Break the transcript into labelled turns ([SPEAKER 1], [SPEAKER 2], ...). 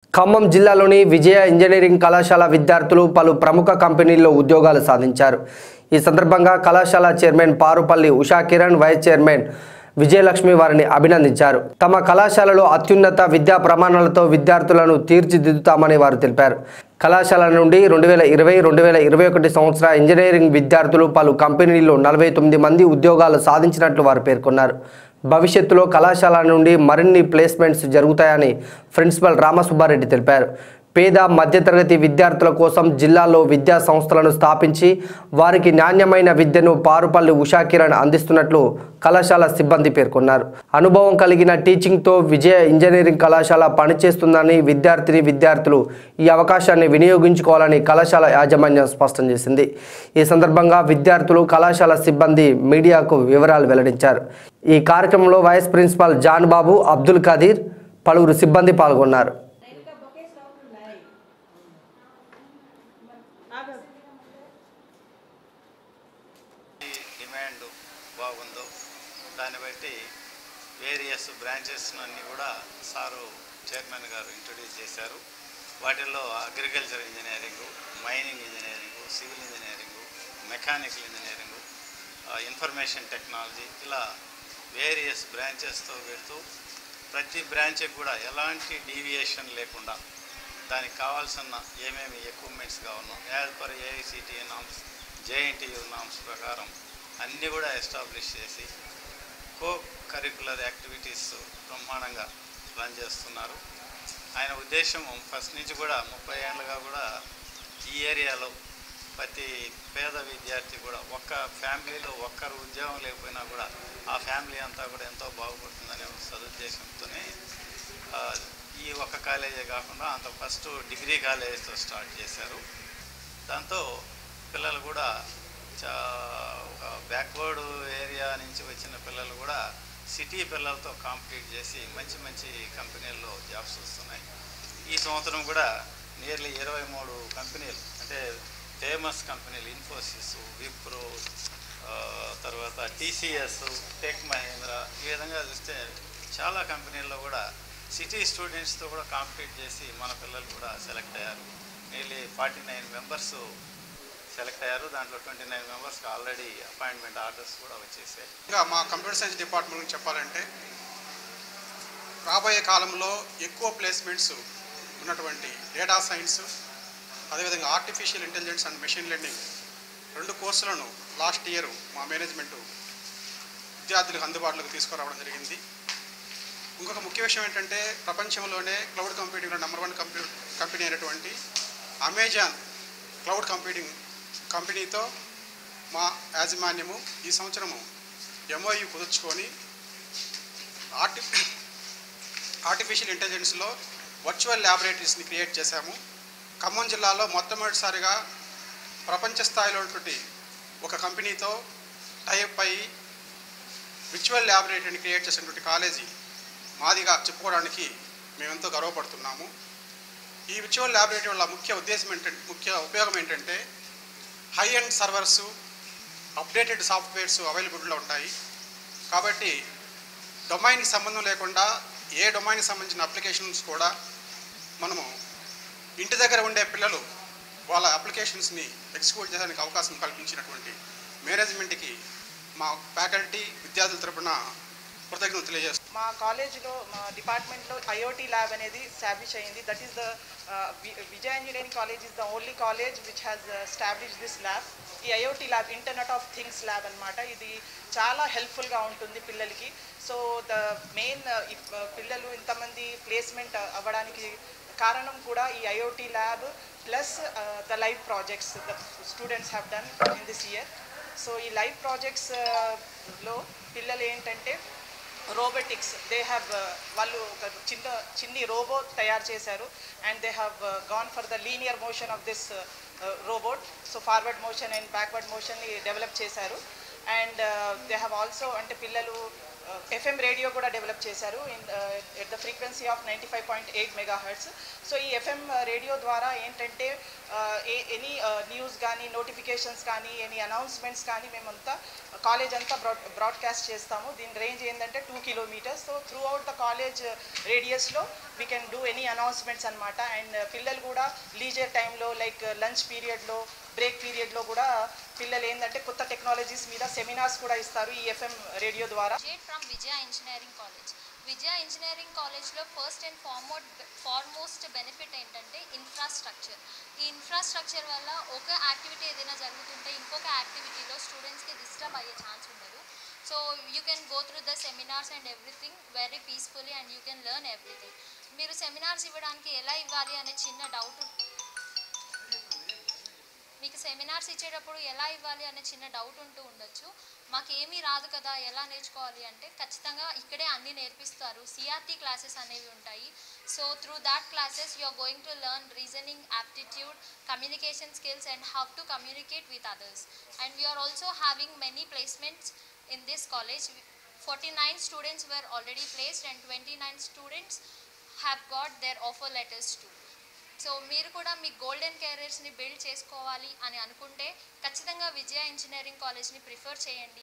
[SPEAKER 1] ఖమ్మం జిల్లాలోని విజయ ఇంజనీరింగ్ కళాశాల విద్యార్థులు పలు ప్రముఖ కంపెనీల్లో ఉద్యోగాలు సాధించారు ఈ సందర్భంగా కళాశాల chairman Parupalli Usha Kiran vice chairman Vijayalakshmi వారిని అభినందించారు తమ కళాశాలలో అత్యున్నత విద్యా ప్రమాణాలతో విద్యార్థులను తీర్చిదిద్దుతామని వారు తెలిపారు కళాశాల నుండి రెండు వేల ఇరవై రెండు వేల ఇరవై ఒకటి సంవత్సర ఇంజనీరింగ్ విద్యార్థులు పలు కంపెనీల్లో నలభై తొమ్మిది మంది ఉద్యోగాలు సాధించినట్లు వారు పేర్కొన్నారు భవిష్యత్తులో కళాశాల నుండి మరిన్ని ప్లేస్మెంట్స్ జరుగుతాయని ప్రిన్సిపల్ రామసుబ్బారెడ్డి తెలిపారు పేద మధ్యతరగతి విద్యార్థుల కోసం జిల్లాలో విద్యా సంస్థలను స్థాపించి వారికి నాణ్యమైన విద్యను పారుపల్లి ఉషా కిరణ్ అందిస్తున్నట్లు కళాశాల సిబ్బంది పేర్కొన్నారు అనుభవం కలిగిన టీచింగ్తో విజయ ఇంజనీరింగ్ కళాశాల పనిచేస్తుందని విద్యార్థిని విద్యార్థులు ఈ అవకాశాన్ని వినియోగించుకోవాలని కళాశాల యాజమాన్యం స్పష్టం చేసింది ఈ సందర్భంగా విద్యార్థులు కళాశాల సిబ్బంది మీడియాకు వివరాలు వెల్లడించారు ఈ కార్యక్రమంలో వైస్ ప్రిన్సిపాల్ జాన్ బాబు అబ్దుల్ ఖదీర్ పలువురు సిబ్బంది పాల్గొన్నారు
[SPEAKER 2] ఈ డిమాండ్ బాగుందో దాన్ని బట్టి వేరియస్ బ్రాంచెస్ అన్నీ కూడా సారు చైర్మన్ గారు ఇంట్రొడ్యూస్ చేశారు వాటిల్లో agriculture engineering mining engineering civil engineering mechanical engineering information technology ఇలా వేరియస్ బ్రాంచెస్తో వెళ్తూ ప్రతి బ్రాంచ్కి కూడా ఎలాంటి డీవియేషన్ లేకుండా దానికి కావాల్సిన ఏమేమి ఎక్విప్మెంట్స్ కావాలో as per AICTE norms JNTU norms ప్రకారం అన్నీ కూడా ఎస్టాబ్లిష్ చేసి కో కరికులర్ యాక్టివిటీస్ బ్రహ్మాండంగా రన్ చేస్తున్నారు ఆయన ఉద్దేశం ఫస్ట్ నుంచి కూడా ముప్పై ఏళ్ళుగా కూడా ఈ ఏరియాలో ప్రతి పేద విద్యార్థి కూడా ఒక్క ఫ్యామిలీలో ఒక్కరు ఉద్యోగం లేకపోయినా కూడా ఆ ఫ్యామిలీ అంతా కూడా ఎంతో బాగుపడుతుందనే ఒక సదుద్దేశంతోనే ఆ, ఈ ఒక్క కాలేజే కాకుండా అంత ఫస్ట్ డిగ్రీ కాలేజ్తో స్టార్ట్ చేశారు దాంతో పిల్లలు కూడా చా ఒక బ్యాక్వర్డ్ ఏరియా నుంచి వచ్చిన పిల్లలు కూడా సిటీ పిల్లలతో కాంపీట్ చేసి మంచి మంచి కంపెనీల్లో జాబ్స్ వస్తున్నాయి ఈ సంవత్సరం కూడా నియర్లీ ఇరవై మూడు కంపెనీలు అంటే ఫేమస్ కంపెనీలు ఇన్ఫోసిస్ విప్రో ఆ, తర్వాత టీసీఎస్ టెక్ మహేంద్ర ఈ విధంగా చూస్తే చాలా కంపెనీల్లో కూడా సిటీ స్టూడెంట్స్తో కూడా కాంపీట్ చేసి మన పిల్లలు కూడా సెలెక్ట్ అయ్యారు nearly forty nine members select అయ్యారు దాంట్లో ట్వంటీ నైన్ మెంబర్స్కి ఆల్రెడీ అపాయింట్మెంట్ ఆర్డర్స్ కూడా వచ్చేసాయి
[SPEAKER 3] ఇంకా మా కంప్యూటర్ సైన్స్ డిపార్ట్మెంట్ గురించి చెప్పాలంటే రాబోయే కాలంలో ఎక్కువ ప్లేస్మెంట్స్ ఉన్నటువంటి డేటా సైన్స్ అదేవిధంగా artificial intelligence and machine learning రెండు కోర్సులను లాస్ట్ ఇయర్ మా మేనేజ్మెంట్ విద్యార్థులకు అందుబాటులోకి తీసుకురావడం జరిగింది ఇంకొక ముఖ్య విషయం ఏంటంటే ప్రపంచంలోనే క్లౌడ్ కంప్యూటింగ్లో నెంబర్ వన్ కంప్యూ కంపెనీ అయినటువంటి అమెజాన్ క్లౌడ్ కంప్యూటింగ్ కంపెనీతో మా యాజమాన్యము ఈ సంవత్సరము ఎంఓయు కుదుర్చుకొని ఆర్టి ఆర్టిఫిషియల్ ఇంటెలిజెన్స్లో వర్చువల్ ల్యాబొరేటరీస్ని క్రియేట్ చేశాము ఖమ్మం జిల్లాలో మొట్టమొదటిసారిగా ప్రపంచ స్థాయిలో ఉన్నటువంటి ఒక కంపెనీతో టైప్ అయ్యి విర్చువల్ ల్యాబొరేటరీని క్రియేట్ చేసినటువంటి కాలేజీ మాదిగా చెప్పుకోవడానికి మేమెంతో గర్వపడుతున్నాము ఈ విర్చువల్ ల్యాబొరేటరీ వల్ల ముఖ్య ఉద్దేశం ఏంటంటే ముఖ్య ఉపయోగం ఏంటంటే high end servers updated softwares అవైలబుల్లో ఉంటాయి కాబట్టి డొమైన్కి సంబంధం లేకుండా ఏ డొమైన్కి సంబంధించిన అప్లికేషన్స్ కూడా మనము ఇంటి దగ్గర ఉండే పిల్లలు వాళ్ళ అప్లికేషన్స్ని ఎగ్జిక్యూట్ చేయడానికి అవకాశం కల్పించినటువంటి మేనేజ్మెంట్కి మా ఫ్యాకల్టీ విద్యార్థుల తరపున కృతజ్ఞతలు తెలియజేస్తున్నాం
[SPEAKER 4] మా కాలేజ్లో మా డిపార్ట్మెంట్లో ఐఓటీ ల్యాబ్ అనేది స్టాబ్లిష్ అయ్యింది that is the Vijaya Engineering College is the only college which has establish this lab ఈ IOT lab internet of things lab అన్నమాట ఇది చాలా హెల్ప్ఫుల్గా ఉంటుంది పిల్లలకి సో ద మెయిన్ పిల్లలు ఇంతమంది ప్లేస్మెంట్ అవ్వడానికి కారణం కూడా ఈ IOT lab plus the live projects the students have done in this year so ఈ లైవ్ ప్రాజెక్ట్స్లో పిల్లలు ఏంటంటే రోబోటిక్స్ దే హ్యావ్ వాళ్ళు ఒక చిన్న చిన్ని రోబో తయారు చేశారు and they have gone for the linear motion of this robot so forward motion and backward motion develop చేశారు అండ్ దే హ్యావ్ ఆల్సో అంటే పిల్లలు ఎఫ్ఎం రేడియో కూడా డెవలప్ చేశారు in at the frequency of ninety five point eight megahertz so ఈ FM radio ద్వారా ఏంటంటే any news కానీ notifications కానీ ఎనీ అనౌన్స్మెంట్స్ కానీ మేమంతా కాలేజ్ అంతా బ్రాడ్ బ్రాడ్కాస్ట్ చేస్తాము దీని రేంజ్ ఏంటంటే two kilometres so throughout the college రేడియస్లో we can do any announcements అనమాట అండ్ పిల్లలు కూడా లీజర్ టైంలో లైక్ లంచ్ పీరియడ్లో బ్రేక్ పీరియడ్లో కూడా పిల్లలు ఏంటంటే కొత్త టెక్నాలజీస్ మీద సెమినార్స్ కూడా ఇస్తారు ఈ ఎఫ్ఎం రేడియో ద్వారా
[SPEAKER 5] graduate from Vijaya Engineering College. Vijaya Engineering కాలేజ్లో ఫస్ట్ అండ్ ఫార్మోట్ ఫార్మోస్ట్ బెనిఫిట్ ఏంటంటే ఇన్ఫ్రాస్ట్రక్చర్ ఈ ఇన్ఫ్రాస్ట్రక్చర్ వల్ల ఒక యాక్టివిటీ ఏదైనా జరుగుతుంటే ఇంకొక యాక్టివిటీలో స్టూడెంట్స్కి డిస్టర్బ్ అయ్యే ఛాన్స్ ఉండదు so you can go through the seminars and everything very peacefully and you can learn everything మీరు సెమినార్స్ ఇవ్వడానికి ఎలా ఇవ్వాలి అనే చిన్న డౌట్ మీకు సెమినార్స్ ఇచ్చేటప్పుడు ఎలా ఇవ్వాలి అనే చిన్న డౌట్ ఉంటూ ఉండొచ్చు మాకు ఏమీ రాదు కదా ఎలా నేర్చుకోవాలి అంటే ఖచ్చితంగా ఇక్కడే అన్నీ నేర్పిస్తారు సిఆర్టీ క్లాసెస్ అనేవి ఉంటాయి so through that classes you are going to learn reasoning aptitude communication skills and how to communicate with others and we are also having many placements in this college 49 students were already placed and 29 students have got their offer letters too so మీరు కూడా మీ golden కెరీర్స్ని build చేసుకోవాలి అని అనుకుంటే ఖచ్చితంగా విజయ engineering కాలేజ్ని prefer చేయండి